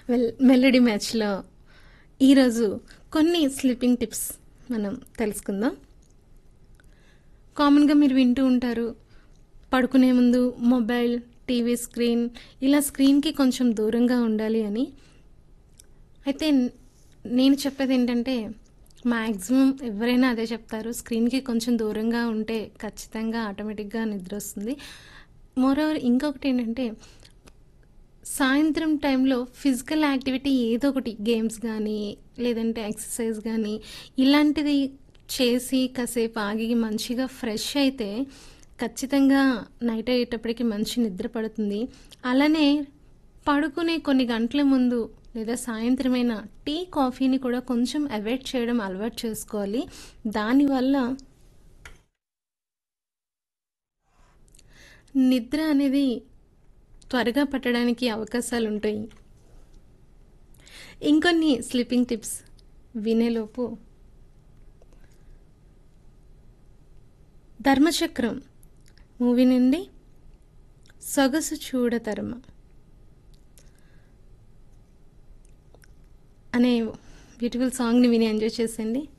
well melody మ్యాచ్లో ఈరోజు కొన్ని స్లీపింగ్ టిప్స్ మనం తెలుసుకుందాం కామన్గా మీరు వింటూ ఉంటారు పడుకునే ముందు మొబైల్ టీవీ స్క్రీన్ ఇలా స్క్రీన్కి కొంచెం దూరంగా ఉండాలి అని అయితే నేను చెప్పేది ఏంటంటే మ్యాక్సిమం ఎవరైనా అదే చెప్తారు స్క్రీన్కి కొంచెం దూరంగా ఉంటే ఖచ్చితంగా ఆటోమేటిక్గా నిద్ర వస్తుంది మోరోవర్ ఇంకొకటి ఏంటంటే సాయంత్రం టైంలో ఫిజికల్ యాక్టివిటీ ఏదో ఒకటి గేమ్స్ కానీ లేదంటే ఎక్సర్సైజ్ కానీ ఇలాంటిది చేసి కాసేపు ఆగి మంచిగా ఫ్రెష్ అయితే ఖచ్చితంగా నైట్ అయ్యేటప్పటికి మంచి నిద్ర పడుతుంది అలానే పడుకునే కొన్ని గంటల ముందు లేదా సాయంత్రమైన టీ కాఫీని కూడా కొంచెం అవాయిడ్ చేయడం అలవాటు చేసుకోవాలి దానివల్ల నిద్ర అనేది త్వరగా పట్టడానికి అవకాశాలు ఉంటాయి ఇంకొన్ని స్లీపింగ్ టిప్స్ వినేలోపు ధర్మచక్రం మూవీ నుండి సొగసు చూడతరమ అనే బ్యూటిఫుల్ సాంగ్ని విని ఎంజాయ్ చేసేయండి